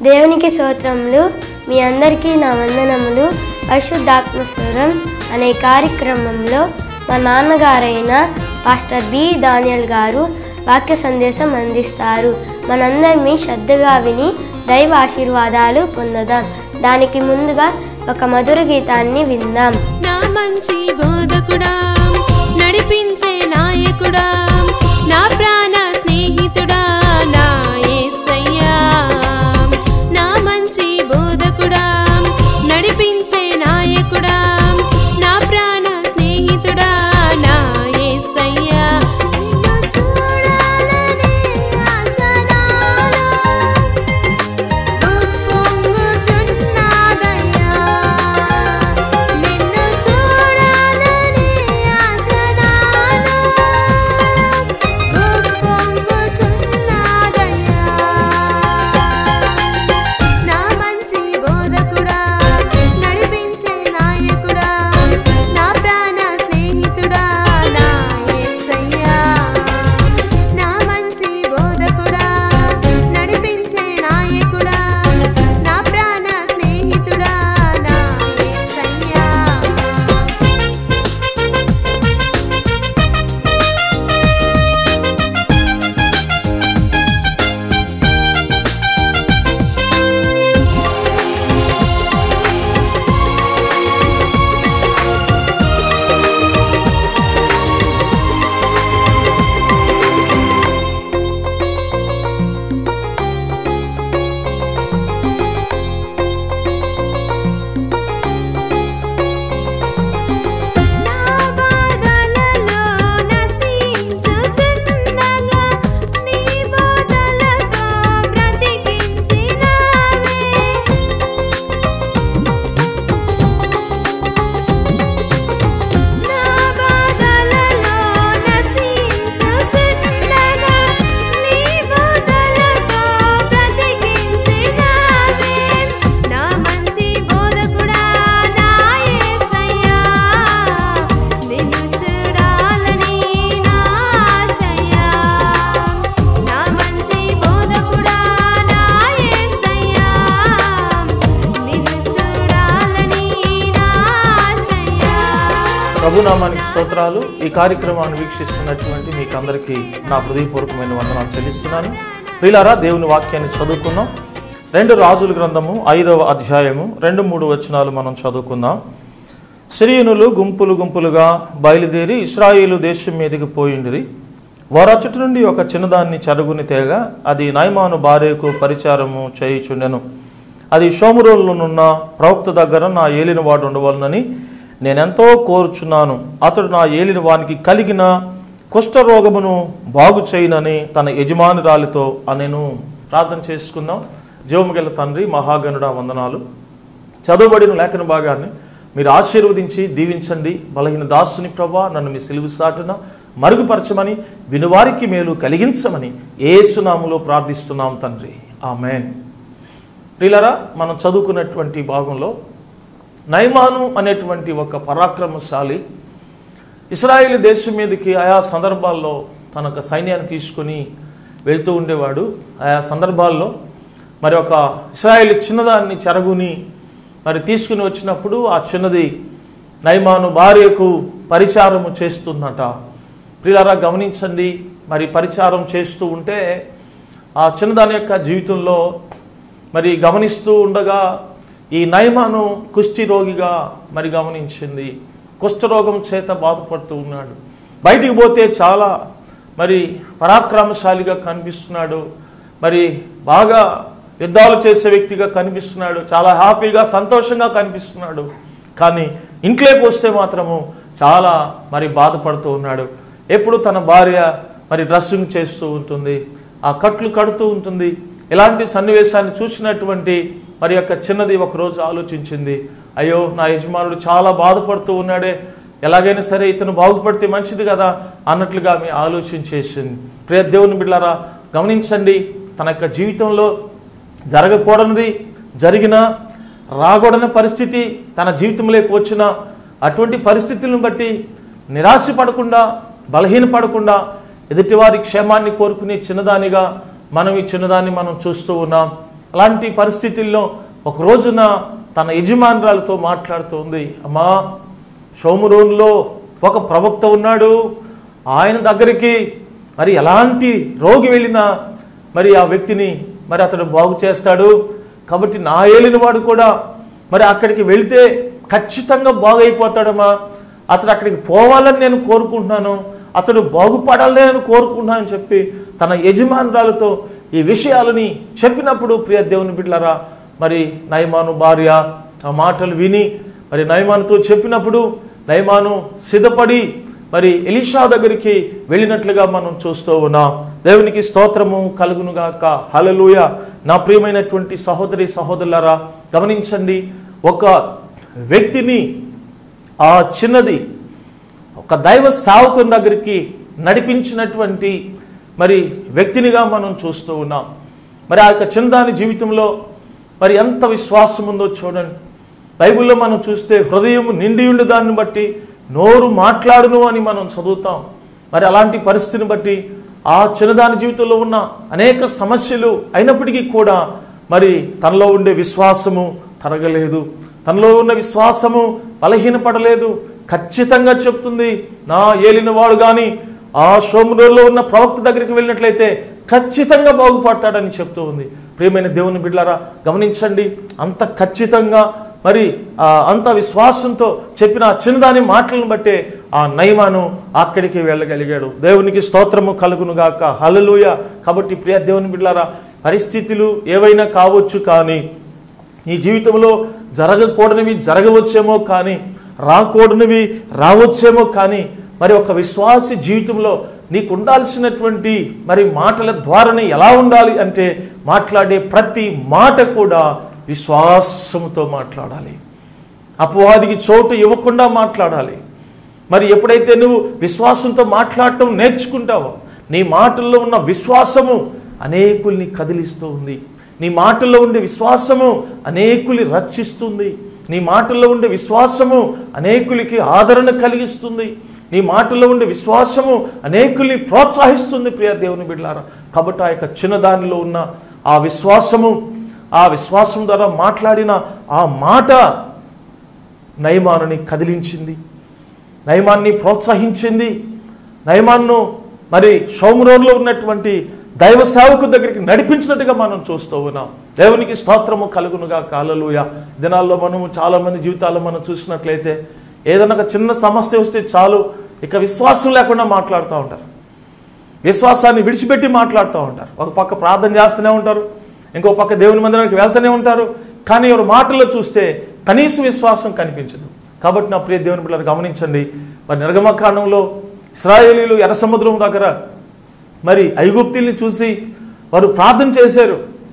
దేవునికి స్తోత్రములు మీ అందరికీ నా వందనములు పరిశుద్ధాత్మస్వరం అనే కార్యక్రమంలో మా నాన్నగారైన పాస్టర్ బి దానియల్ గారు వాక్య సందేశం అందిస్తారు మనందరినీ శ్రద్ధగా విని దైవ ఆశీర్వాదాలు పొందుదాం దానికి ముందుగా ఒక మధుర గీతాన్ని విందాం నా మంచి బోధకుడా నడిపించే నాయకుడా నా ప్రాణ స్నేహితుడా నా యేసయ్యా నా మంచి బోధకుడా నడిపించే నాయకుడా నా ప్రాణ స్నేహితుడా నా యేసయ్యా నిన్ను చూడాలనే ఆశ నాలో ఉప్పొంగుచున్నాదయ్యా నిన్ను చూడాలని ఆశ నాలో ఉప్పొంగుచున్నాదయ్యా నా మంచి బోధకుడా నడిపించే నాయకుడా నా ప్రాణ స్నేహితుడా నా యేసయ్యా నా మంచి బోధకుడా నడిపించే నాయకుడా నా ప్రాణ స్నేహితుడా నా యేసయ్యా నా బాధలలో నశించుచుండగా నీ బోధలతో బ్రతికించినావే నా బాధలలో నశించుచుండగా నీ బోధలతో బ్రతికించినావే నా మంచి బోధకుడా నా యేసయ్యా నిన్ను చూడాలని నా ఆశయ్యా నా మంచి బోధకుడా నా యేసయ్యా నిన్ను చూడాలని నా ఆశయ్యా ప్రభునామానికి స్తోత్రాలు ఈ కార్యక్రమాన్ని వీక్షిస్తున్నటువంటి మీకు అందరికీ నా హృదయపూర్వకమైన వందనాలు చెల్లిస్తున్నాను ప్రియులారా దేవుని వాక్యాన్ని చదువుకుందాం రెండు రాజుల గ్రంథము ఐదవ అధ్యాయము రెండు మూడు వచనాలు మనం చదువుకుందాం సిరియనులు గుంపులు గుంపులుగా బయలుదేరి ఇస్రాయేలు దేశం మీదకి పోయిండిరి వారచ్చటి నుండి ఒక చిన్నదాన్ని చెరుగుని తేగ అది నైమాను భార్యకు పరిచారము చేయుచుండెను అది షోమురోలునున్న ప్రవక్త దగ్గర నా ఏలిన వాడు ఉండవలనని నేనెంతో కోరుచున్నాను అతడు నా ఏలిన వానికి కలిగిన కుష్ఠరోగమును బాగు చేయనని తన యజమానురాలితో అనెను ప్రార్థన చేసుకుందాం జీవముగల తండ్రి మహాగణుడ వందనాలు చదువుబడిన లేఖన భాగాన్ని మీరు ఆశీర్వదించి దీవించండి బలహీన దాసుని ప్రభా నన్ను మీ సిలువు సాటున మరుగుపరచమని వినువారికి మేలు కలిగించమని ఏసునాములో ప్రార్థిస్తున్నాం తండ్రి ఆమెన్ ప్రియులరా మనం చదువుకున్నటువంటి భాగంలో నైమాను అనేటువంటి ఒక పరాక్రమశాలి ఇస్రాయేల్ దేశం మీదకి ఆయా సందర్భాల్లో తన యొక్క సైన్యాన్ని తీసుకొని వెళ్తూ ఉండేవాడు ఆయా సందర్భాల్లో మరి ఒక ఇస్రాయేల్ చిన్నదాన్ని చెరగుని మరి తీసుకుని వచ్చినప్పుడు ఆ చిన్నది నైమాను భార్యకు పరిచారము చేస్తుందట ప్రియులారా గమనించండి మరి పరిచారం చేస్తూ ఉంటే ఆ చిన్నదాని యొక్క జీవితంలో మరి గమనిస్తూ ఉండగా ఈ నయమాను కుష్టి రోగిగా మరి గమనించింది కుష్ఠరోగం చేత బాధపడుతూ ఉన్నాడు బయటికి పోతే చాలా మరి పరాక్రమశాలిగా కనిపిస్తున్నాడు మరి బాగా యుద్ధాలు చేసే వ్యక్తిగా కనిపిస్తున్నాడు చాలా హ్యాపీగా సంతోషంగా కనిపిస్తున్నాడు కానీ ఇంట్లోకి వస్తే మాత్రము చాలా మరి బాధపడుతూ ఉన్నాడు ఎప్పుడు తన భార్య మరి డ్రెస్సింగ్ చేస్తూ ఉంటుంది ఆ కట్లు కడుతూ ఉంటుంది ఇలాంటి సన్నివేశాన్ని చూసినటువంటి మరి యొక్క చిన్నది ఒకరోజు ఆలోచించింది అయ్యో నా యజమానుడు చాలా బాధపడుతూ ఉన్నాడే ఎలాగైనా సరే ఇతను బాగుపడితే మంచిది కదా అన్నట్లుగా ఆమె ఆలోచించేసింది ప్రియ దేవుని బిడ్డారా గమనించండి తన యొక్క జీవితంలో జరగకూడనిది జరిగిన రాకూడని పరిస్థితి తన జీవితంలోకి వచ్చిన అటువంటి పరిస్థితులను బట్టి నిరాశపడకుండా బలహీనపడకుండా ఎదుటివారి క్షేమాన్ని కోరుకునే చిన్నదానిగా మనం ఈ చిన్నదాన్ని మనం చూస్తూ ఉన్నాం అలాంటి పరిస్థితుల్లో ఒక రోజున తన యజమానురాలతో మాట్లాడుతోంది అమ్మా షోమురోన్లో ఒక ప్రవక్త ఉన్నాడు ఆయన దగ్గరికి మరి ఎలాంటి రోగి వెళ్ళినా మరి ఆ వ్యక్తిని మరి అతడు బాగు చేస్తాడు కాబట్టి నా ఏలిన వాడు కూడా మరి అక్కడికి వెళ్తే ఖచ్చితంగా బాగైపోతాడమ్మా అతడు అక్కడికి పోవాలని నేను కోరుకుంటున్నాను అతడు బాగుపడాలని నేను కోరుకుంటున్నాను అని చెప్పి తన యజమానురాలతో ఈ విషయాలని చెప్పినప్పుడు ప్రియ దేవుని బిడ్డలారా మరి నయమాను భార్య ఆ మాటలు విని మరి నయమానుతో చెప్పినప్పుడు నయమాను సిద్ధపడి మరి ఎలీషా దగ్గరికి వెళ్ళినట్లుగా మనం చూస్తూ ఉన్నాం దేవునికి స్తోత్రము కలుగునుగాక హలలుయ నా ప్రియమైనటువంటి సహోదరి సహోదరులారా గమనించండి ఒక వ్యక్తిని ఆ చిన్నది ఒక దైవ సావకుని దగ్గరికి నడిపించినటువంటి మరి వ్యక్తినిగా మనం చూస్తూ ఉన్నాం మరి ఆ యొక్క చిన్నదాని జీవితంలో మరి ఎంత విశ్వాసం ఉందో చూడండి బైబిల్లో మనం చూస్తే హృదయం నిండి ఉండి దాన్ని బట్టి నోరు మాట్లాడును అని మనం చదువుతాం మరి అలాంటి పరిస్థితిని బట్టి ఆ చిన్నదాని జీవితంలో ఉన్న అనేక సమస్యలు అయినప్పటికీ కూడా మరి తనలో ఉండే విశ్వాసము తరగలేదు తనలో ఉన్న విశ్వాసము బలహీనపడలేదు ఖచ్చితంగా చెప్తుంది నా ఏలిన వాడు కానీ ఆ సోములో ఉన్న ప్రవక్త దగ్గరికి వెళ్ళినట్లయితే ఖచ్చితంగా బాగుపడతాడని చెప్తూ ఉంది ప్రియమైన దేవుని బిడ్డారా గమనించండి అంత ఖచ్చితంగా మరి ఆ అంత విశ్వాసంతో చెప్పిన ఆ చిన్నదాని మాటలను బట్టే ఆ నయమాను అక్కడికి వెళ్ళగలిగాడు దేవునికి స్తోత్రము కలుగును గాక హలలుయ కాబట్టి ప్రియ దేవుని బిడ్డారా పరిస్థితులు ఏవైనా కావచ్చు కానీ నీ జీవితంలో జరగకూడనివి జరగవచ్చేమో కానీ రాకూడనివి రావచ్చేమో కానీ మరి ఒక విశ్వాసి జీవితంలో నీకు ఉండాల్సినటువంటి మరి మాటల ద్వారానే ఎలా ఉండాలి అంటే మాట్లాడే ప్రతి మాట కూడా విశ్వాసంతో మాట్లాడాలి అపవాదికి చోటు ఇవ్వకుండా మాట్లాడాలి మరి ఎప్పుడైతే నువ్వు విశ్వాసంతో మాట్లాడటం నేర్చుకుంటావో నీ మాటల్లో ఉన్న విశ్వాసము అనేకుల్ని కదిలిస్తూ ఉంది నీ మాటల్లో ఉండే విశ్వాసము అనేకుల్ని రక్షిస్తుంది నీ మాటల్లో ఉండే విశ్వాసము అనేకులకి ఆదరణ కలిగిస్తుంది నీ మాటల్లో ఉండే విశ్వాసము అనేకుల్ని ప్రోత్సహిస్తుంది ప్రియ దేవుని బిడ్డారా కాబట్టి ఆ యొక్క చిన్నదానిలో ఉన్న ఆ విశ్వాసము ఆ విశ్వాసం ద్వారా మాట్లాడిన ఆ మాట నయమానుని కదిలించింది నయమాన్ని ప్రోత్సహించింది నయమాన్ను మరి సోమరోన్లో ఉన్నటువంటి దైవ సేవకు దగ్గరికి నడిపించినట్టుగా మనం చూస్తూ ఉన్నాం దేవునికి స్తోత్రము కలుగునుగా కాలలుయ దినాల్లో మనము చాలా మంది జీవితాల్లో మనం చూసినట్లయితే ఏదైనా ఒక చిన్న సమస్య వస్తే చాలు ఇక విశ్వాసం లేకుండా మాట్లాడుతూ ఉంటారు విశ్వాసాన్ని విడిచిపెట్టి మాట్లాడుతూ ఉంటారు ఒక పక్క ప్రార్థన చేస్తూనే ఉంటారు ఇంకో పక్క దేవుని మందిరానికి వెళ్తూనే ఉంటారు కానీ ఎవరి మాటల్లో చూస్తే కనీస విశ్వాసం కనిపించదు కాబట్టి నా ప్రియ దేవుని పిల్లలు గమనించండి మరి నిర్గమకాండంలో ఇస్రాయేలీలు ఎర్ర సముద్రం దగ్గర మరి ఐగుప్తుల్ని చూసి వారు ప్రార్థన చేశారు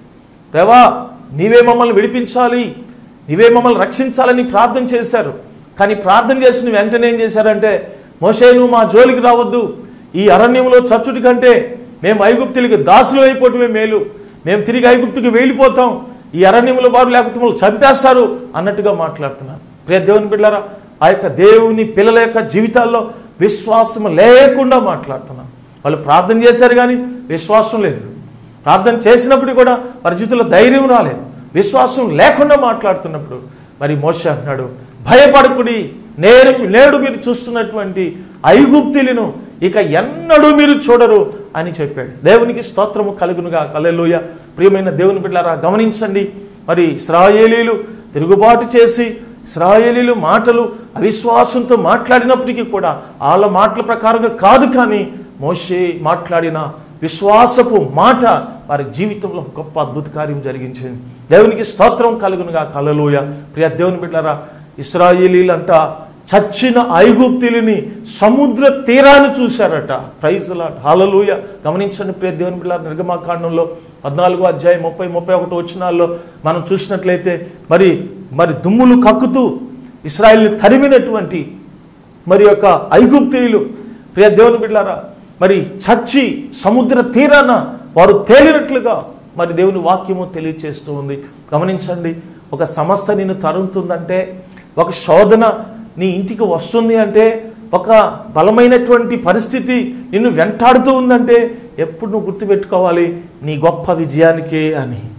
దేవా నీవే మమ్మల్ని విడిపించాలి నీవే మమ్మల్ని రక్షించాలని ప్రార్థన చేశారు కానీ ప్రార్థన చేసిన వెంటనే ఏం చేశారంటే మోషే నువ్వు మా జోలికి రావద్దు ఈ అరణ్యంలో చచ్చుటి కంటే మేము ఐగుప్తులకి దాసులు అయిపోవటమే మేలు మేము తిరిగి ఐగుప్తుకి వెళ్ళిపోతాం ఈ అరణ్యంలో వారు లేకపోతే మమ్మల్ని చంపేస్తారు అన్నట్టుగా మాట్లాడుతున్నాను ప్రియ దేవుని బిడ్డారా ఆ యొక్క దేవుని పిల్లల యొక్క జీవితాల్లో విశ్వాసం లేకుండా మాట్లాడుతున్నాను వాళ్ళు ప్రార్థన చేశారు కానీ విశ్వాసం లేదు ప్రార్థన చేసినప్పుడు కూడా వారి జీవితంలో ధైర్యం రాలేదు విశ్వాసం లేకుండా మాట్లాడుతున్నప్పుడు మరి మోష అంటున్నాడు భయపడకుడి నేను నేడు మీరు చూస్తున్నటువంటి ఐగుప్తులను ఇక ఎన్నడూ మీరు చూడరు అని చెప్పాడు దేవునికి స్తోత్రము కలుగునుగా కలెలుయ ప్రియమైన దేవుని బిడ్డారా గమనించండి మరి ఇస్రాయేలీలు తిరుగుబాటు చేసి ఇస్రాయేలీలు మాటలు అవిశ్వాసంతో మాట్లాడినప్పటికీ కూడా వాళ్ళ మాటల ప్రకారంగా కాదు కానీ మోషే మాట్లాడిన విశ్వాసపు మాట వారి జీవితంలో ఒక గొప్ప అద్భుత కార్యం జరిగించింది దేవునికి స్తోత్రం కలుగునుగా కలలోయ ప్రియ దేవుని బిడ్డారా ఇస్రాయేలీలంట చచ్చిన ఐగుప్తులని సముద్ర తీరాన్ని చూశారట ప్రైజ్లా హాలలోయ గమనించండి ప్రియ దేవుని బిడ్డ నిర్గమాకాండంలో పద్నాలుగో అధ్యాయం ముప్పై ముప్పై ఒకటి వచ్చినాల్లో మనం చూసినట్లయితే మరి మరి దుమ్ములు కక్కుతూ ఇస్రాయిల్ని తరిమినటువంటి మరి యొక్క ఐగుప్తీయులు ప్రియ దేవుని బిడ్డారా మరి చచ్చి సముద్ర తీరాన వారు తేలినట్లుగా మరి దేవుని వాక్యము తెలియచేస్తూ ఉంది గమనించండి ఒక సమస్య నిన్ను తరుముతుందంటే ఒక శోధన నీ ఇంటికి వస్తుంది అంటే ఒక బలమైనటువంటి పరిస్థితి నిన్ను వెంటాడుతూ ఉందంటే ఎప్పుడు నువ్వు గుర్తుపెట్టుకోవాలి నీ గొప్ప విజయానికే అని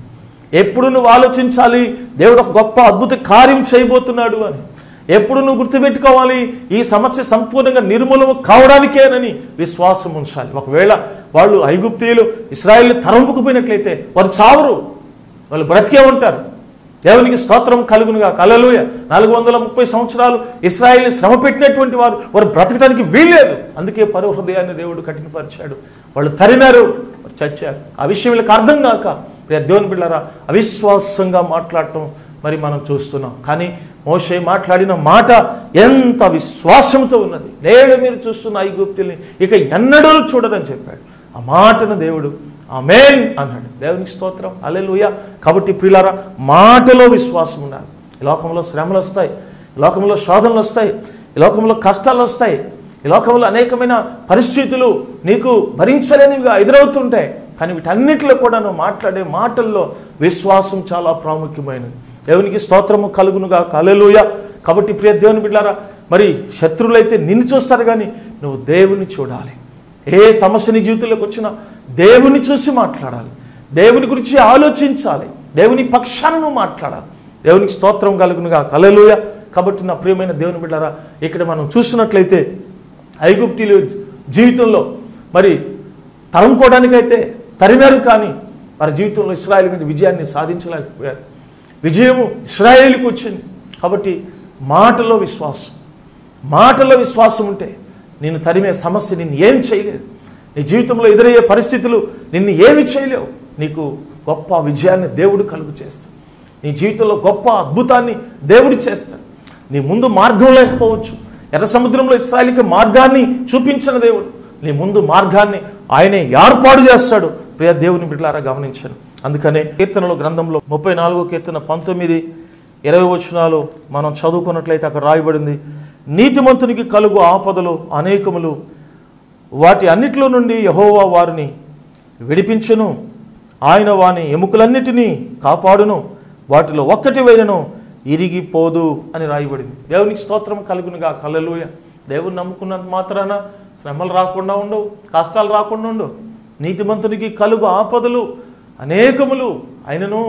ఎప్పుడు నువ్వు ఆలోచించాలి దేవుడు ఒక గొప్ప అద్భుత కార్యం చేయబోతున్నాడు అని ఎప్పుడు నువ్వు గుర్తుపెట్టుకోవాలి ఈ సమస్య సంపూర్ణంగా నిర్మూలన కావడానికేనని విశ్వాసం ఉంచాలి ఒకవేళ వాళ్ళు ఐగుప్తీయులు ఇస్రాయిల్ తరంపుకుపోయినట్లయితే వారు చావరు వాళ్ళు బ్రతికే ఉంటారు దేవునికి స్తోత్రం కలుగునుగా కలలుయ నాలుగు వందల ముప్పై సంవత్సరాలు ఇస్రాయిల్ని శ్రమ పెట్టినటువంటి వారు వారు బ్రతకడానికి వీల్లేదు అందుకే పరు హృదయాన్ని దేవుడు కఠినపరిచాడు వాళ్ళు తరినారు వారు చచ్చారు ఆ విషయం వీళ్ళకి అర్థం కాక ప్రియ దేవుని బిళ్ళారా అవిశ్వాసంగా మాట్లాడటం మరి మనం చూస్తున్నాం కానీ మోషే మాట్లాడిన మాట ఎంత విశ్వాసంతో ఉన్నది నేడు మీరు చూస్తున్న ఐగుప్తుల్ని ఇక ఎన్నడూ చూడదని చెప్పాడు ఆ మాటను దేవుడు ఆమేన్ అన్నాడు దేవునికి స్తోత్రం అలెలుయ కాబట్టి ప్రియులారా మాటలో విశ్వాసం ఉండాలి ఈ లోకంలో శ్రమలు వస్తాయి ఈ లోకంలో శోధనలు వస్తాయి ఈ లోకంలో కష్టాలు వస్తాయి ఈ లోకంలో అనేకమైన పరిస్థితులు నీకు భరించలేనివిగా ఎదురవుతుంటాయి కానీ వీటన్నిటిలో కూడా నువ్వు మాట్లాడే మాటల్లో విశ్వాసం చాలా ప్రాముఖ్యమైనది దేవునికి స్తోత్రము కలుగునుగా కలెలుయ కాబట్టి ప్రియ దేవుని బిడ్డారా మరి శత్రువులైతే నిన్ను చూస్తారు కానీ నువ్వు దేవుని చూడాలి ఏ సమస్య నీ జీవితంలోకి వచ్చినా దేవుని చూసి మాట్లాడాలి దేవుని గురించి ఆలోచించాలి దేవుని పక్షాన నువ్వు మాట్లాడాలి దేవునికి స్తోత్రం కలుగునుగా కలలుయ కాబట్టి నా ప్రియమైన దేవుని బిడ్డారా ఇక్కడ మనం చూసినట్లయితే ఐగుప్తీలు జీవితంలో మరి తరుముకోవడానికైతే తరిమారు కానీ వారి జీవితంలో ఇస్రాయేల్ మీద విజయాన్ని సాధించలేకపోయారు విజయము ఇస్రాయేల్కి వచ్చింది కాబట్టి మాటలో విశ్వాసం మాటలో విశ్వాసం ఉంటే నిన్ను తరిమే సమస్య నిన్ను ఏం చేయలేదు నీ జీవితంలో ఎదురయ్యే పరిస్థితులు నిన్ను ఏమి చేయలేవు నీకు గొప్ప విజయాన్ని దేవుడు కలుగు చేస్తాడు నీ జీవితంలో గొప్ప అద్భుతాన్ని దేవుడు చేస్తాడు నీ ముందు మార్గం లేకపోవచ్చు ఎర్ర సముద్రంలో ఇస్రాయలికి మార్గాన్ని చూపించిన దేవుడు నీ ముందు మార్గాన్ని ఆయనే ఏర్పాటు చేస్తాడు ప్రియ దేవుని బిడ్డలారా గమనించాను అందుకనే కీర్తనలో గ్రంథంలో ముప్పై నాలుగో కీర్తన పంతొమ్మిది ఇరవై వచనాలు మనం చదువుకున్నట్లయితే అక్కడ రాయబడింది నీతిమంతునికి కలుగు ఆపదలు అనేకములు వాటి అన్నిట్లో నుండి యహోవా వారిని విడిపించును ఆయన వాని ఎముకలన్నిటినీ కాపాడును వాటిలో ఒక్కటి వైనను ఇరిగిపోదు అని రాయబడింది దేవునికి స్తోత్రం కలుగునుగా కలలుయ దేవుని నమ్ముకున్నంత మాత్రాన శ్రమలు రాకుండా ఉండవు కష్టాలు రాకుండా ఉండవు నీతిమంతునికి కలుగు ఆపదలు అనేకములు అయినను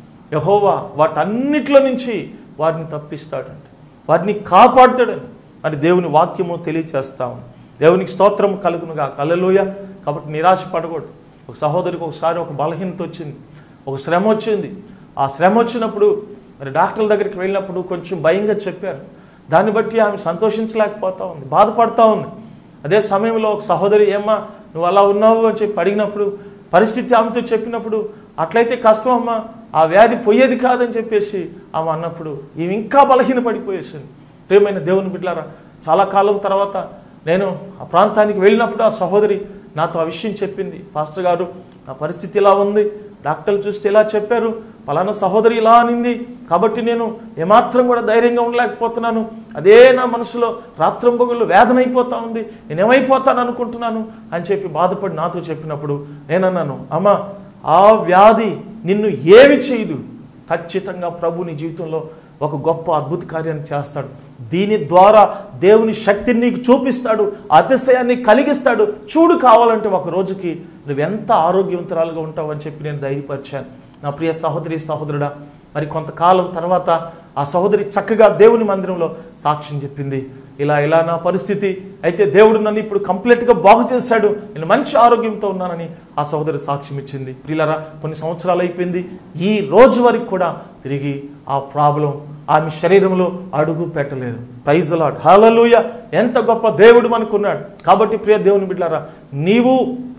యహోవా వాటన్నిటిలో నుంచి వారిని తప్పిస్తాడంట వారిని కాపాడుతాడని మరి దేవుని వాక్యము తెలియచేస్తాము దేవునికి స్తోత్రం కలుగునుగా కలలోయ కాబట్టి నిరాశ పడకూడదు ఒక సహోదరికి ఒకసారి ఒక బలహీనత వచ్చింది ఒక శ్రమ వచ్చింది ఆ శ్రమ వచ్చినప్పుడు మరి డాక్టర్ల దగ్గరికి వెళ్ళినప్పుడు కొంచెం భయంగా చెప్పారు దాన్ని బట్టి ఆమె సంతోషించలేకపోతా ఉంది బాధపడతా ఉంది అదే సమయంలో ఒక సహోదరి ఏమ్మా నువ్వు అలా ఉన్నావు అని చెప్పి అడిగినప్పుడు పరిస్థితి ఆమెతో చెప్పినప్పుడు అట్లయితే కష్టం అమ్మా ఆ వ్యాధి పోయేది కాదని చెప్పేసి ఆమె అన్నప్పుడు ఈమె ఇంకా బలహీన పడిపోయేసింది ప్రియమైన దేవుని బిడ్డారా చాలా కాలం తర్వాత నేను ఆ ప్రాంతానికి వెళ్ళినప్పుడు ఆ సహోదరి నాతో ఆ విషయం చెప్పింది పాస్టర్ గారు నా పరిస్థితి ఇలా ఉంది డాక్టర్లు చూస్తే ఇలా చెప్పారు పలానా సహోదరి ఇలా అనింది కాబట్టి నేను ఏమాత్రం కూడా ధైర్యంగా ఉండలేకపోతున్నాను అదే నా మనసులో రాత్రంబొగులు వేదన అయిపోతా ఉంది నేను ఏమైపోతాను అనుకుంటున్నాను అని చెప్పి బాధపడి నాతో చెప్పినప్పుడు నేనన్నాను అమ్మా ఆ వ్యాధి నిన్ను ఏమి చేయదు ఖచ్చితంగా ప్రభు నీ జీవితంలో ఒక గొప్ప అద్భుత కార్యాన్ని చేస్తాడు దీని ద్వారా దేవుని శక్తిని నీకు చూపిస్తాడు అతిశయాన్ని కలిగిస్తాడు చూడు కావాలంటే ఒక రోజుకి నువ్వెంత ఆరోగ్యవంతురాలుగా ఉంటావు అని చెప్పి నేను ధైర్యపరిచాను నా ప్రియ సహోదరి సహోదరుడా మరి కొంతకాలం తర్వాత ఆ సహోదరి చక్కగా దేవుని మందిరంలో సాక్ష్యం చెప్పింది ఇలా ఇలా నా పరిస్థితి అయితే దేవుడు నన్ను ఇప్పుడు కంప్లీట్గా బాగు చేశాడు నేను మంచి ఆరోగ్యంతో ఉన్నానని ఆ సహోదరి సాక్ష్యం ఇచ్చింది ప్రియులరా కొన్ని సంవత్సరాలు అయిపోయింది ఈ రోజు వరకు కూడా తిరిగి ఆ ప్రాబ్లం ఆమె శరీరంలో అడుగు పెట్టలేదు ప్రైజ్ లాడ్ హలలుయ ఎంత గొప్ప దేవుడు మనకున్నాడు కాబట్టి ప్రియ దేవుని బిడ్డారా నీవు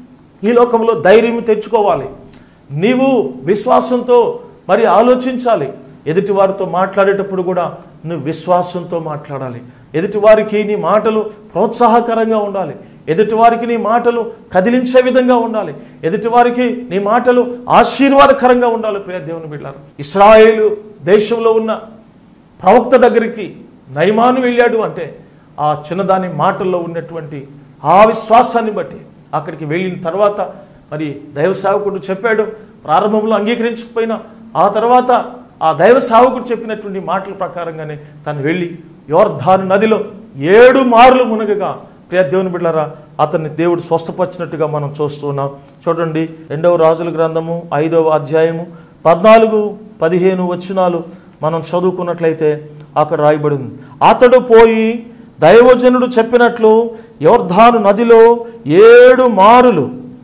ఈ లోకంలో ధైర్యం తెచ్చుకోవాలి నీవు విశ్వాసంతో మరి ఆలోచించాలి ఎదుటి వారితో మాట్లాడేటప్పుడు కూడా నువ్వు విశ్వాసంతో మాట్లాడాలి ఎదుటి వారికి నీ మాటలు ప్రోత్సాహకరంగా ఉండాలి ఎదుటి వారికి నీ మాటలు కదిలించే విధంగా ఉండాలి ఎదుటి వారికి నీ మాటలు ఆశీర్వాదకరంగా ఉండాలి ప్రియ దేవుని బిడ్డారు ఇస్రాయేలు దేశంలో ఉన్న ప్రవక్త దగ్గరికి నయమాను వెళ్ళాడు అంటే ఆ చిన్నదాని మాటల్లో ఉన్నటువంటి ఆ విశ్వాసాన్ని బట్టి అక్కడికి వెళ్ళిన తర్వాత మరి దైవ సేవకుడు చెప్పాడు ప్రారంభంలో అంగీకరించకపోయినా ఆ తర్వాత ఆ దైవ సేవకుడు చెప్పినటువంటి మాటల ప్రకారంగానే తను వెళ్ళి యోర్ధాను నదిలో ఏడు మార్లు మునగగా ప్రియ దేవుని బిడ్డలారా అతన్ని దేవుడు స్వస్థపరిచినట్టుగా మనం చూస్తున్నాం చూడండి రెండవ రాజుల గ్రంథము ఐదవ అధ్యాయము పద్నాలుగు పదిహేను వచనాలు మనం చదువుకున్నట్లయితే అక్కడ రాయబడింది అతడు పోయి దైవజనుడు చెప్పినట్లు యోర్ధాను నదిలో ఏడు మారులు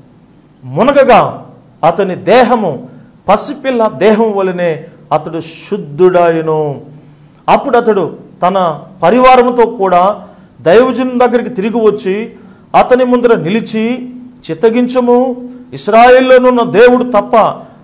మునగగా అతని దేహము పసిపిల్ల దేహం వలనే అతడు శుద్ధుడాయను అప్పుడు అతడు తన పరివారముతో కూడా దైవజను దగ్గరికి తిరిగి వచ్చి అతని ముందర నిలిచి చిత్తగించము ఇస్రాయేల్లోనున్న దేవుడు తప్ప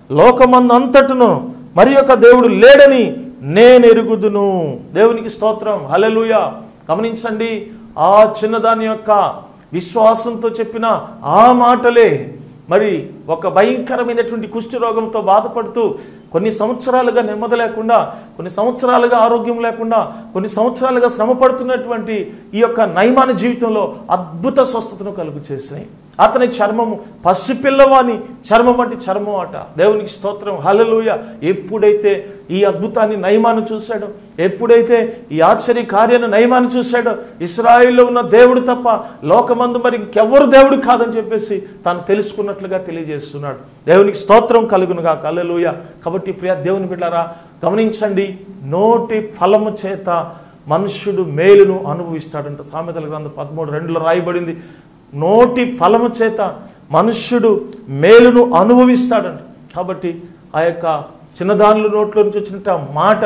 లోకమందంతటను మరి యొక్క దేవుడు లేడని నేను ఎరుగుదును దేవునికి స్తోత్రం హల్లెలూయా గమనించండి ఆ చిన్నదాని యొక్క విశ్వాసంతో చెప్పిన ఆ మాటలే మరి ఒక భయంకరమైనటువంటి కుష్టి రోగంతో బాధపడుతూ కొన్ని సంవత్సరాలుగా నెమ్మది లేకుండా కొన్ని సంవత్సరాలుగా ఆరోగ్యం లేకుండా కొన్ని సంవత్సరాలుగా శ్రమ పడుతున్నటువంటి ఈ యొక్క నయమాన జీవితంలో అద్భుత స్వస్థతను కలుగు చేసినాయి అతని చర్మము పసిపిల్లవాని చర్మం అంటే చర్మం అట దేవునికి స్తోత్రం హలలుయ ఎప్పుడైతే ఈ అద్భుతాన్ని నయమాను చూశాడో ఎప్పుడైతే ఈ ఆశ్చర్య కార్యాన్ని నయమాను చూశాడో ఇస్రాయిల్లో ఉన్న దేవుడు తప్ప లోకమందు మరి ఇంకెవ్వరు దేవుడు కాదని చెప్పేసి తాను తెలుసుకున్నట్లుగా తెలియజేస్తున్నాడు దేవునికి స్తోత్రం కలుగునుగా కలలుయ కాబట్టి ప్రియ దేవుని బిడ్డారా గమనించండి నోటి ఫలము చేత మనుష్యుడు మేలును అనుభవిస్తాడంట సామెతల గ్రంథం పదమూడు రెండులో రాయబడింది నోటి ఫలము చేత మనుష్యుడు మేలును అనుభవిస్తాడంట కాబట్టి ఆ యొక్క చిన్నదానుల నోట్లో నుంచి వచ్చినట్టు ఆ మాట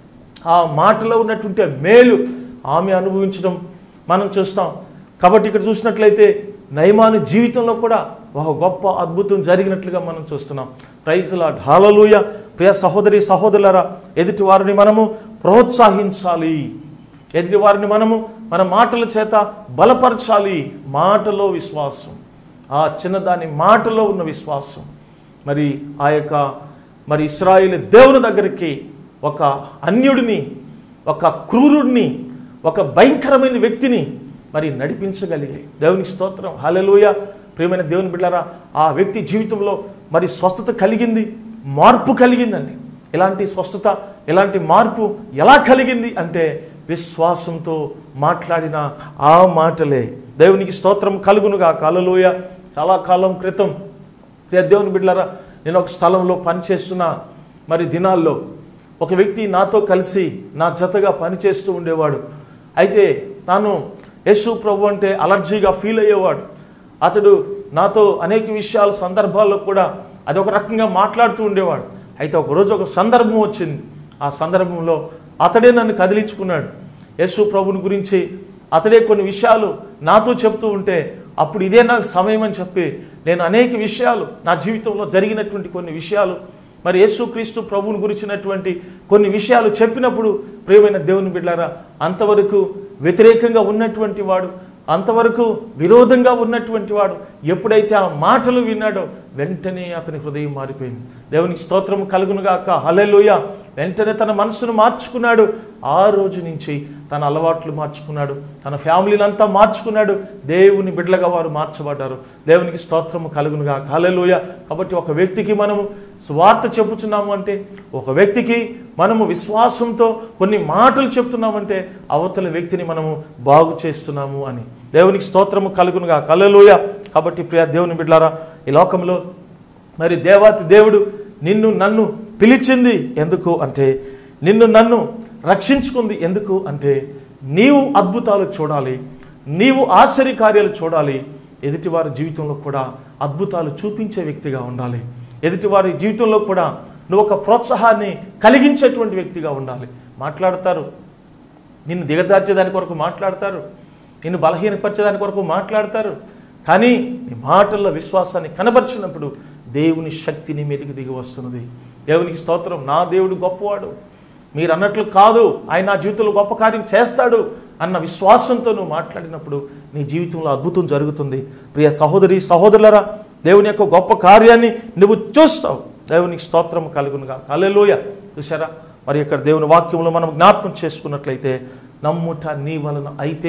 ఆ మాటలో ఉన్నటువంటి ఆ మేలు ఆమె అనుభవించడం మనం చూస్తాం కాబట్టి ఇక్కడ చూసినట్లయితే నయమాను జీవితంలో కూడా ఒక గొప్ప అద్భుతం జరిగినట్లుగా మనం చూస్తున్నాం ప్రైజ్లా ఢాలలుయ ప్రియ సహోదరి సహోదరులరా ఎదుటి వారిని మనము ప్రోత్సహించాలి ఎదుటి వారిని మనము మన మాటల చేత బలపరచాలి మాటలో విశ్వాసం ఆ చిన్నదాని మాటలో ఉన్న విశ్వాసం మరి ఆ యొక్క మరి ఇస్రాయిల్ దేవుని దగ్గరికి ఒక అన్యుడిని ఒక క్రూరుడిని ఒక భయంకరమైన వ్యక్తిని మరి నడిపించగలిగాయి దేవునికి స్తోత్రం హల్లెలూయ ప్రియమైన దేవుని బిడ్డారా ఆ వ్యక్తి జీవితంలో మరి స్వస్థత కలిగింది మార్పు కలిగిందండి ఇలాంటి స్వస్థత ఇలాంటి మార్పు ఎలా కలిగింది అంటే విశ్వాసంతో మాట్లాడిన ఆ మాటలే దేవునికి స్తోత్రం కలుగునుగా కాలలోయ చాలా కాలం క్రితం ప్రియ దేవుని బిడ్డలారా నేను ఒక స్థలంలో పనిచేస్తున్న మరి దినాల్లో ఒక వ్యక్తి నాతో కలిసి నా జతగా పనిచేస్తూ ఉండేవాడు అయితే తాను యేసు ప్రభు అంటే అలర్జీగా ఫీల్ అయ్యేవాడు అతడు నాతో అనేక విషయాల సందర్భాల్లో కూడా అది ఒక రకంగా మాట్లాడుతూ ఉండేవాడు అయితే ఒకరోజు ఒక సందర్భం వచ్చింది ఆ సందర్భంలో అతడే నన్ను కదిలించుకున్నాడు యేసు ప్రభుని గురించి అతడే కొన్ని విషయాలు నాతో చెప్తూ ఉంటే అప్పుడు ఇదే నాకు సమయం అని చెప్పి నేను అనేక విషయాలు నా జీవితంలో జరిగినటువంటి కొన్ని విషయాలు మరి యేసుక్రీస్తు ప్రభువుని గురించినటువంటి కొన్ని విషయాలు చెప్పినప్పుడు ప్రియమైన దేవుని బిడ్డారా అంతవరకు వ్యతిరేకంగా ఉన్నటువంటి వాడు అంతవరకు విరోధంగా ఉన్నటువంటి వాడు ఎప్పుడైతే ఆ మాటలు విన్నాడో వెంటనే అతని హృదయం మారిపోయింది దేవునికి స్తోత్రం కలుగునుగాక హల్లెలూయ వెంటనే తన మనసును మార్చుకున్నాడు ఆ రోజు నుంచి తన అలవాట్లు మార్చుకున్నాడు తన ఫ్యామిలీని అంతా మార్చుకున్నాడు దేవుని బిడ్డలుగా వారు మార్చబడ్డారు దేవునికి స్తోత్రము కలుగునుగా హల్లెలూయ కాబట్టి ఒక వ్యక్తికి మనము స్వార్థ చెప్పుచున్నాము అంటే ఒక వ్యక్తికి మనము విశ్వాసంతో కొన్ని మాటలు చెప్తున్నామంటే అవతల వ్యక్తిని మనము బాగు చేస్తున్నాము అని దేవునికి స్తోత్రము కలుగునుగా కలలోయ కాబట్టి ప్రియ దేవుని బిడ్లారా ఈ లోకంలో మరి దేవాతి దేవుడు నిన్ను నన్ను పిలిచింది ఎందుకు అంటే నిన్ను నన్ను రక్షించుకుంది ఎందుకు అంటే నీవు అద్భుతాలు చూడాలి నీవు ఆశ్చర్య కార్యాలు చూడాలి ఎదుటివారి జీవితంలో కూడా అద్భుతాలు చూపించే వ్యక్తిగా ఉండాలి ఎదుటివారి జీవితంలో కూడా నువ్వు ఒక ప్రోత్సాహాన్ని కలిగించేటువంటి వ్యక్తిగా ఉండాలి మాట్లాడతారు నిన్ను దిగజార్చేదాని కొరకు మాట్లాడతారు నిన్ను బలహీనపరిచేదాని కొరకు మాట్లాడతారు కానీ నీ మాటల్లో విశ్వాసాన్ని కనబర్చినప్పుడు దేవుని శక్తిని మీదకి దిగి వస్తున్నది దేవునికి స్తోత్రం నా దేవుడు గొప్పవాడు మీరు అన్నట్లు కాదు ఆయన నా జీవితంలో గొప్ప కార్యం చేస్తాడు అన్న విశ్వాసంతో నువ్వు మాట్లాడినప్పుడు నీ జీవితంలో అద్భుతం జరుగుతుంది ప్రియ సహోదరి సహోదరులరా దేవుని యొక్క గొప్ప కార్యాన్ని నువ్వు చూస్తావు దేవునికి స్తోత్రం కలుగునుగా కలలోయ చూసారా మరి ఇక్కడ దేవుని వాక్యంలో మనం జ్ఞాపకం చేసుకున్నట్లయితే నమ్ముట నీ వలన అయితే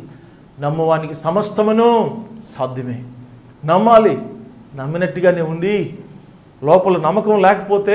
నమ్మవానికి సమస్తమును సాధ్యమే నమ్మాలి నమ్మినట్టుగానే ఉండి లోపల నమ్మకం లేకపోతే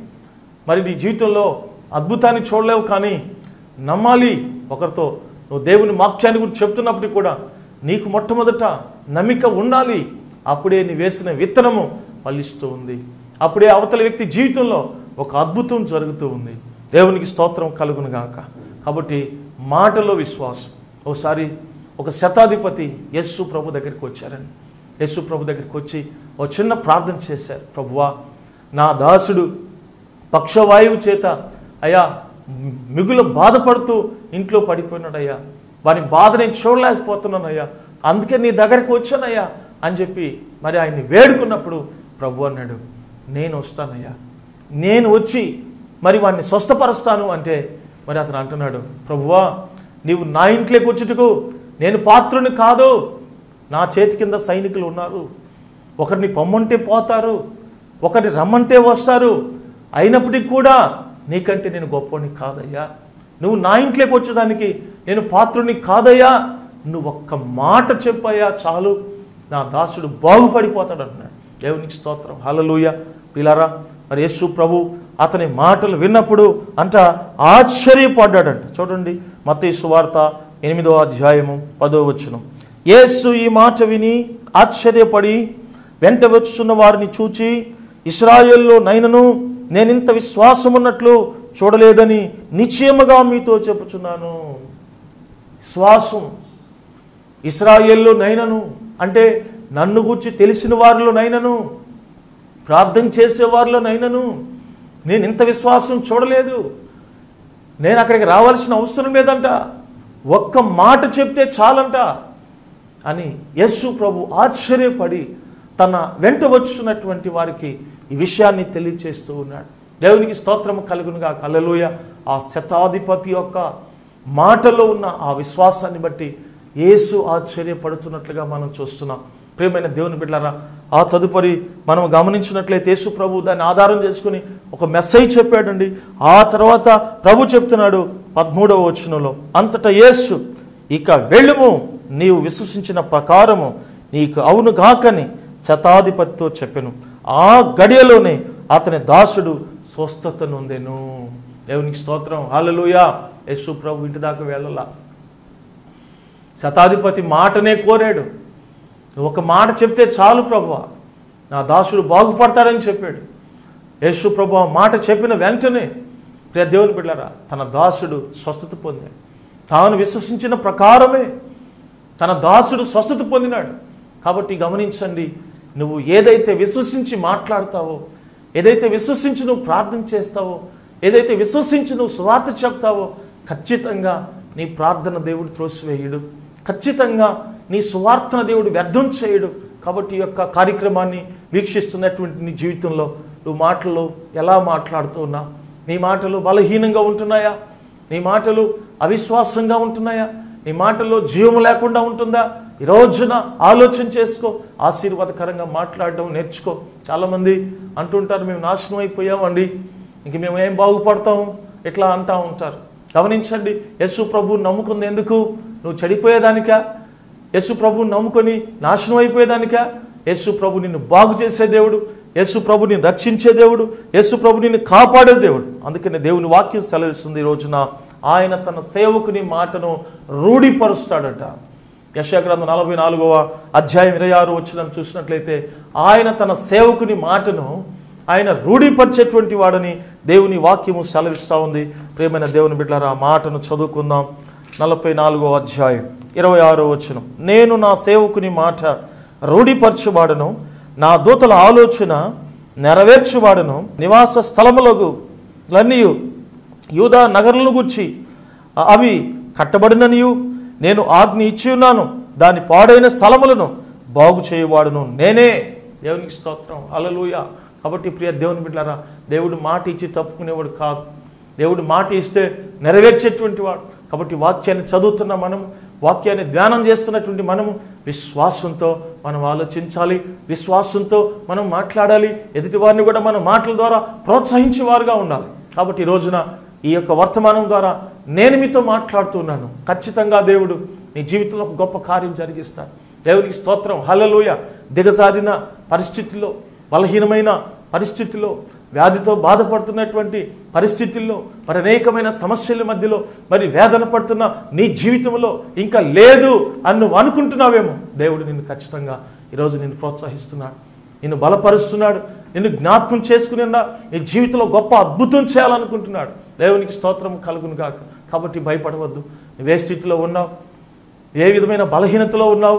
మరి నీ జీవితంలో అద్భుతాన్ని చూడలేవు కానీ నమ్మాలి ఒకరితో నువ్వు దేవుని వాక్యాన్ని గురించి చెప్తున్నప్పటికీ కూడా నీకు మొట్టమొదట నమ్మిక ఉండాలి అప్పుడే నీ వేసిన విత్తనము ఫలిస్తూ ఉంది అప్పుడే అవతల వ్యక్తి జీవితంలో ఒక అద్భుతం జరుగుతూ ఉంది దేవునికి స్తోత్రం కలుగును గాక కాబట్టి మాటలో విశ్వాసం ఒకసారి ఒక శతాధిపతి యస్సు ప్రభు దగ్గరికి వచ్చారని యస్సు ప్రభు దగ్గరికి వచ్చి ఒక చిన్న ప్రార్థన చేశారు ప్రభువా నా దాసుడు పక్షవాయువు చేత అయ్యా మిగులు బాధపడుతూ ఇంట్లో పడిపోయినాడయ్యా వాని బాధ నేను చూడలేకపోతున్నానయ్యా అందుకే నీ దగ్గరికి వచ్చానయ్యా అని చెప్పి మరి ఆయన్ని వేడుకున్నప్పుడు ప్రభు అన్నాడు నేను వస్తానయ్యా నేను వచ్చి మరి వాడిని స్వస్థపరుస్తాను అంటే మరి అతను అంటున్నాడు ప్రభువా నీవు నా ఇంట్లోకి వచ్చుటకు నేను పాత్రుని కాదు నా చేతి కింద సైనికులు ఉన్నారు ఒకరిని పొమ్మంటే పోతారు ఒకరిని రమ్మంటే వస్తారు అయినప్పటికీ కూడా నీకంటే నేను గొప్పని కాదయ్యా నువ్వు నా ఇంట్లోకి వచ్చేదానికి నేను పాత్రుని కాదయ్యా నువ్వు ఒక్క మాట చెప్పయ్యా చాలు నా దాసుడు బాగుపడిపోతాడు అన్నాడు దేవునికి స్తోత్రం హలలుయ పిలారా మరి యేసు ప్రభు అతని మాటలు విన్నప్పుడు అంట ఆశ్చర్యపడ్డాడంట చూడండి మత్తయి సువార్త ఎనిమిదో అధ్యాయము పదో వచనం యేసు ఈ మాట విని ఆశ్చర్యపడి వెంట వచ్చుచున్న వారిని చూచి ఇస్రాయేల్లో నైనను నేనింత విశ్వాసం ఉన్నట్లు చూడలేదని నిశ్చయముగా మీతో చెప్పుచున్నాను విశ్వాసం ఇస్రాయేల్లో నైనను అంటే నన్ను గురించి తెలిసిన వారిలో నైనను ప్రార్థన చేసే వారిలో నైనను నేను ఇంత విశ్వాసం చూడలేదు నేను అక్కడికి రావాల్సిన అవసరం లేదంట ఒక్క మాట చెప్తే చాలంట అని యస్సు ప్రభు ఆశ్చర్యపడి తన వెంట వచ్చుతున్నటువంటి వారికి ఈ విషయాన్ని తెలియచేస్తూ ఉన్నాడు దేవునికి స్తోత్రము కలుగునుగా కలలోయ ఆ శతాధిపతి యొక్క మాటలో ఉన్న ఆ విశ్వాసాన్ని బట్టి యేసు ఆశ్చర్యపడుతున్నట్లుగా మనం చూస్తున్నాం ప్రియమైన దేవుని బిడ్డలారా ఆ తదుపరి మనం గమనించినట్లయితే యేసు ప్రభు దాన్ని ఆధారం చేసుకుని ఒక మెసేజ్ చెప్పాడండి ఆ తర్వాత ప్రభు చెప్తున్నాడు పదమూడవ వచనంలో అంతటా యేసు ఇక వెళ్ళుము నీవు విశ్వసించిన ప్రకారము నీకు అవును గాకని శతాధిపతితో చెప్పెను ఆ గడియలోనే అతని దాసుడు స్వస్థత నొందెను దేవునికి స్తోత్రం హాలలుయా యేసు ప్రభు ఇంటి దాకా వెళ్ళలా శతాధిపతి మాటనే కోరాడు నువ్వు ఒక మాట చెప్తే చాలు ప్రభువా నా దాసుడు బాగుపడతాడని చెప్పాడు యేసు ప్రభు ఆ మాట చెప్పిన వెంటనే ప్రియ దేవుని బిడ్డలారా తన దాసుడు స్వస్థత పొందాడు తాను విశ్వసించిన ప్రకారమే తన దాసుడు స్వస్థత పొందినాడు కాబట్టి గమనించండి నువ్వు ఏదైతే విశ్వసించి మాట్లాడతావో ఏదైతే విశ్వసించి నువ్వు ప్రార్థన చేస్తావో ఏదైతే విశ్వసించి నువ్వు సువార్త చెప్తావో ఖచ్చితంగా నీ ప్రార్థన దేవుడు త్రోసివేయడు ఖచ్చితంగా నీ సువార్తన దేవుడు వ్యర్థం చేయడు కాబట్టి ఈ యొక్క కార్యక్రమాన్ని వీక్షిస్తున్నటువంటి నీ జీవితంలో నువ్వు మాటలు ఎలా మాట్లాడుతూ ఉన్నావు నీ మాటలు బలహీనంగా ఉంటున్నాయా నీ మాటలు అవిశ్వాసంగా ఉంటున్నాయా నీ మాటల్లో జీవం లేకుండా ఉంటుందా ఈ రోజున ఆలోచన చేసుకో ఆశీర్వాదకరంగా మాట్లాడడం నేర్చుకో చాలామంది అంటుంటారు మేము నాశనం అయిపోయామండి ఇంక మేము ఏం బాగుపడతాము ఇట్లా అంటా ఉంటారు గమనించండి యశు ప్రభు నమ్ముకుంది ఎందుకు నువ్వు చెడిపోయేదానికా యేసు ప్రభు నమ్ముకొని నాశనం అయిపోయేదానికా యేసు ప్రభు నిన్ను బాగు చేసే దేవుడు యేసు ప్రభు నిన్ను రక్షించే దేవుడు యేసు ప్రభు నిన్ను కాపాడే దేవుడు అందుకనే దేవుని వాక్యం సెలవిస్తుంది ఈ రోజున ఆయన తన సేవకుని మాటను రూఢిపరుస్తాడట యశాగ్రంథం నలభై నాలుగవ అధ్యాయం ఇరవై ఆరు వచ్చిన చూసినట్లయితే ఆయన తన సేవకుని మాటను ఆయన రూఢిపరిచేటువంటి వాడని దేవుని వాక్యము సెలవిస్తూ ఉంది ప్రేమైన దేవుని బిడ్డలారా ఆ మాటను చదువుకుందాం నలభై నాలుగో అధ్యాయం ఇరవై ఆరో వచనం నేను నా సేవకుని మాట రూఢిపరచువాడను నా దూతల ఆలోచన నెరవేర్చువాడను నివాస స్థలములకు లన్నీయు యూదా నగరులను గుర్చి అవి కట్టబడిననియు నేను ఆజ్ఞ ఇచ్చి ఉన్నాను దాని పాడైన స్థలములను బాగు చేయవాడును నేనే దేవునికి స్తోత్రం అలలుయ కాబట్టి ప్రియ దేవుని బిడ్డారా దేవుడు మాట ఇచ్చి తప్పుకునేవాడు కాదు దేవుడు మాట ఇస్తే నెరవేర్చేటువంటి వాడు కాబట్టి వాక్యాన్ని చదువుతున్న మనము వాక్యాన్ని ధ్యానం చేస్తున్నటువంటి మనము విశ్వాసంతో మనం ఆలోచించాలి విశ్వాసంతో మనం మాట్లాడాలి ఎదుటి వారిని కూడా మన మాటల ద్వారా ప్రోత్సహించేవారుగా ఉండాలి కాబట్టి ఈ రోజున ఈ యొక్క వర్తమానం ద్వారా నేను మీతో మాట్లాడుతున్నాను ఖచ్చితంగా దేవుడు నీ జీవితంలో ఒక గొప్ప కార్యం జరిగిస్తాడు దేవునికి స్తోత్రం హలలోయ దిగజారిన పరిస్థితుల్లో బలహీనమైన పరిస్థితుల్లో వ్యాధితో బాధపడుతున్నటువంటి పరిస్థితుల్లో మరి అనేకమైన సమస్యల మధ్యలో మరి వేదన పడుతున్న నీ జీవితంలో ఇంకా లేదు అని నువ్వు అనుకుంటున్నావేమో దేవుడు నిన్ను ఖచ్చితంగా ఈరోజు నిన్ను ప్రోత్సహిస్తున్నాడు నిన్ను బలపరుస్తున్నాడు నిన్ను జ్ఞాపకం చేసుకుని ఉన్నా నీ జీవితంలో గొప్ప అద్భుతం చేయాలనుకుంటున్నాడు దేవునికి స్తోత్రం కలుగును కాక కాబట్టి భయపడవద్దు నువ్వే స్థితిలో ఉన్నావు ఏ విధమైన బలహీనతలో ఉన్నావు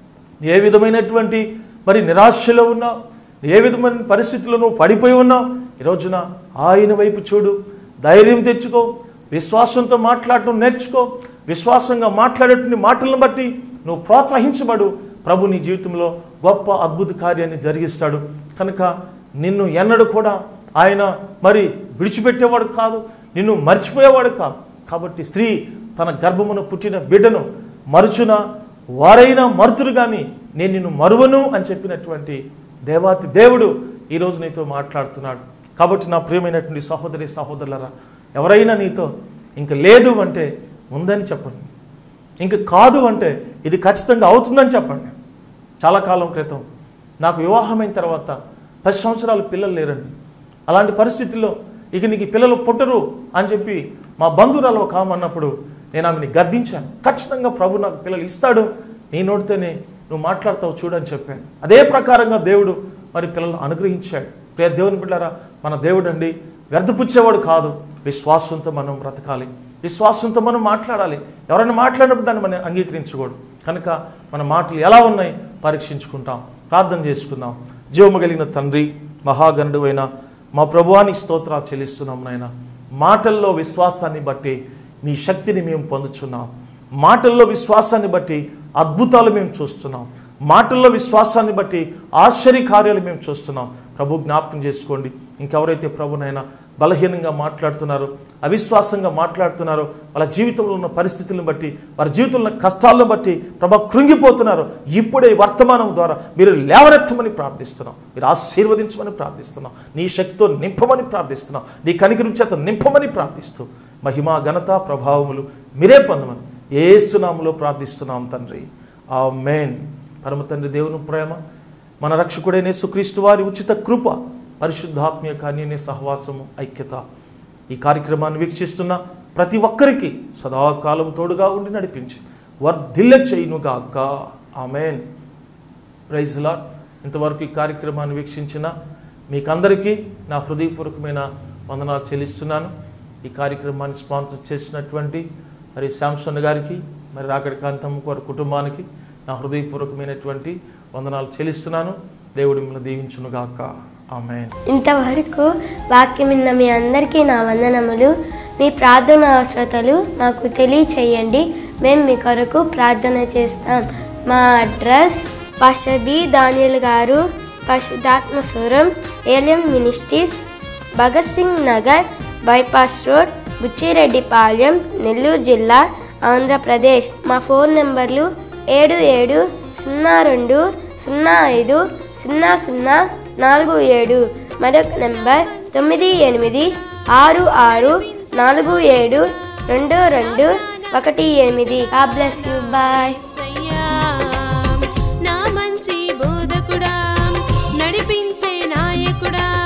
ఏ విధమైనటువంటి మరి నిరాశలో ఉన్నావు ఏ విధమైన పరిస్థితుల్లో నువ్వు పడిపోయి ఉన్నావు ఈ రోజున ఆయన వైపు చూడు ధైర్యం తెచ్చుకో విశ్వాసంతో మాట్లాడటం నేర్చుకో విశ్వాసంగా మాట్లాడేటువంటి మాటలను బట్టి నువ్వు ప్రోత్సహించబడు ప్రభు నీ జీవితంలో గొప్ప అద్భుత కార్యాన్ని జరిగిస్తాడు కనుక నిన్ను ఎన్నడూ కూడా ఆయన మరి విడిచిపెట్టేవాడు కాదు నిన్ను మర్చిపోయేవాడు కాదు కాబట్టి స్త్రీ తన గర్భమున పుట్టిన బిడ్డను మరుచున వారైనా మరుతురు కానీ నేను నిన్ను మరువను అని చెప్పినటువంటి దేవాతి దేవుడు ఈరోజు నీతో మాట్లాడుతున్నాడు కాబట్టి నా ప్రియమైనటువంటి సహోదరి సహోదరులరా ఎవరైనా నీతో ఇంక లేదు అంటే ఉందని చెప్పండి ఇంక కాదు అంటే ఇది ఖచ్చితంగా అవుతుందని చెప్పండి చాలా కాలం క్రితం నాకు వివాహమైన తర్వాత పది సంవత్సరాలు పిల్లలు లేరండి అలాంటి పరిస్థితుల్లో ఇక నీకు ఈ పిల్లలు పుట్టరు అని చెప్పి మా బంధువురాలు ఒక ఆమె అన్నప్పుడు నేను ఆమెని గద్దించాను ఖచ్చితంగా ప్రభు నాకు పిల్లలు ఇస్తాడు నీ నోటితోనే నువ్వు మాట్లాడతావు చూడని చెప్పాను అదే ప్రకారంగా దేవుడు మరి పిల్లలు అనుగ్రహించాడు ప్రియ దేవుని బిడ్డారా మన దేవుడు అండి వ్యర్థపుచ్చేవాడు కాదు విశ్వాసంతో మనం బ్రతకాలి విశ్వాసంతో మనం మాట్లాడాలి ఎవరైనా మాట్లాడినప్పుడు దాన్ని మనం అంగీకరించకూడదు కనుక మన మాటలు ఎలా ఉన్నాయి పరీక్షించుకుంటాం ప్రార్థన చేసుకుందాం జీవము కలిగిన తండ్రి మహాగణుడు అయిన మా ప్రభువానికి స్తోత్రాలు చెల్లిస్తున్నాం నాయన మాటల్లో విశ్వాసాన్ని బట్టి నీ శక్తిని మేము పొందుచున్నాం మాటల్లో విశ్వాసాన్ని బట్టి అద్భుతాలు మేము చూస్తున్నాం మాటల్లో విశ్వాసాన్ని బట్టి ఆశ్చర్య కార్యాలు మేము చూస్తున్నాం ప్రభు జ్ఞాపకం చేసుకోండి ఇంకెవరైతే ప్రభునైనా బలహీనంగా మాట్లాడుతున్నారో అవిశ్వాసంగా మాట్లాడుతున్నారో వాళ్ళ జీవితంలో ఉన్న పరిస్థితులను బట్టి వారి జీవితంలో ఉన్న కష్టాలను బట్టి ప్రభా కృంగిపోతున్నారు ఇప్పుడే ఈ వర్తమానం ద్వారా మీరు లేవనెత్తమని ప్రార్థిస్తున్నాం మీరు ఆశీర్వదించమని ప్రార్థిస్తున్నాం నీ శక్తితో నింపమని ప్రార్థిస్తున్నాం నీ కనికరం చేత నింపమని ప్రార్థిస్తూ మహిమా ఘనత ప్రభావములు మీరే పొందమని ఏసునాములో ప్రార్థిస్తున్నాం తండ్రి ఆ మేన్ పరమ తండ్రి దేవుని ప్రేమ మన రక్షకుడైన యేసుక్రీస్తు వారి ఉచిత కృప పరిశుద్ధాత్మీయ కాన్యనే సహవాసము ఐక్యత ఈ కార్యక్రమాన్ని వీక్షిస్తున్న ప్రతి ఒక్కరికి సదాకాలం తోడుగా ఉండి నడిపించి వర్ధిల్ల చేయునుగాక ఆమెన్ ప్రైజ్ లాడ్ ఇంతవరకు ఈ కార్యక్రమాన్ని వీక్షించిన మీకందరికీ నా హృదయపూర్వకమైన వందనాలు చెల్లిస్తున్నాను ఈ కార్యక్రమాన్ని స్పాన్సర్ చేసినటువంటి మరి శాంసన్ గారికి మరి రాకడి కాంతమ్మ వారి కుటుంబానికి నా హృదయపూర్వకమైనటువంటి వందనాలు చెల్లిస్తున్నాను దేవుడి మిమ్మల్ని దీవించునుగాక ఆమెన్ ఇంతవరకు వాక్యం విన్న మీ అందరికీ నా వందనములు మీ ప్రార్థన అవసరతలు మాకు తెలియచేయండి మేము మీ కొరకు ప్రార్థన చేస్తాం మా address pastor B Daniel garu పరిశుద్ధాత్మస్వరం Elim ministries Bhagat Singh Nagar bypass road Buchireddypalem Nellore జిల్లా ఆంధ్రప్రదేశ్ మా ఫోన్ నెంబర్లు ఏడు ఏడు సున్నా రెండు సున్నా ఐదు సున్నా సున్నా నాలుగు ఏడు మరొక నెంబర్ తొమ్మిది ఎనిమిది ఆరు ఆరు నాలుగు ఏడు రెండు రెండు ఒకటి ఎనిమిది బ్లెస్ యూ బాయ్ యేసయ్యా, నా మంచి బోధకుడా నడిపించే నాయకుడా